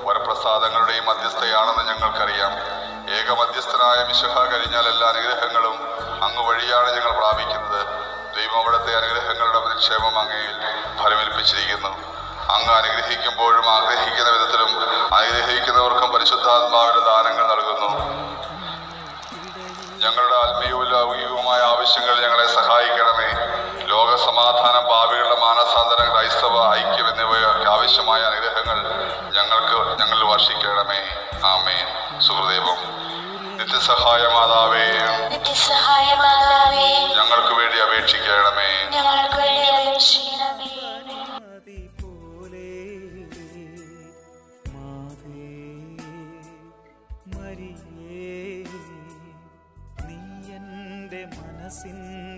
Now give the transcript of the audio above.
വരപ്രസാദങ്ങളുടെയും മധ്യസ്ഥയാണെന്ന് ഞങ്ങൾക്കറിയാം ഏക മധ്യസ്ഥനായ മിശുഹ കഴിഞ്ഞാൽ എല്ലാ അനുഗ്രഹങ്ങളും അങ്ങ് വഴിയാണ് ഞങ്ങൾ പ്രാപിക്കുന്നത് ദൈവം അവിടുത്തെ അനുഗ്രഹങ്ങളുടെ നിക്ഷേപം അങ്ങയിൽ ഫലമേൽപ്പിച്ചിരിക്കുന്നു അങ്ങ് അനുഗ്രഹിക്കുമ്പോഴും ആഗ്രഹിക്കുന്ന വിധത്തിലും അനുഗ്രഹിക്കുന്നവർക്കും പരിശുദ്ധാത്മാവിന്റെ ദാനങ്ങൾ നൽകുന്നു ഞങ്ങളുടെ ആത്മീയവും ലൗകികവുമായ ആവശ്യങ്ങൾ ഞങ്ങളെ സഹായിക്കണമേ ലോക സമാധാനം ഭാവികളുടെ മാനസാന്തരം ക്രൈസ്തവ ഐക്യം എന്നിവയ്ക്ക് ആവശ്യമായ അനുഗ്രഹങ്ങൾ ഞങ്ങൾക്ക് ഞങ്ങളിൽ വർഷിക്കണമേ ആമേൻ സുഹൃദേവം നിത്യസഹായ മാതാവേ നിത്യസഹായമാതാവേ ഞങ്ങൾക്ക് വേണ്ടി അപേക്ഷിക്കണമേ ഞങ്ങൾക്ക് വേണ്ടി അപേക്ഷിക്കണമേ നദി പോലെ മാതേ മരിയേ നീ എൻ്റെ മനസ്സിൻ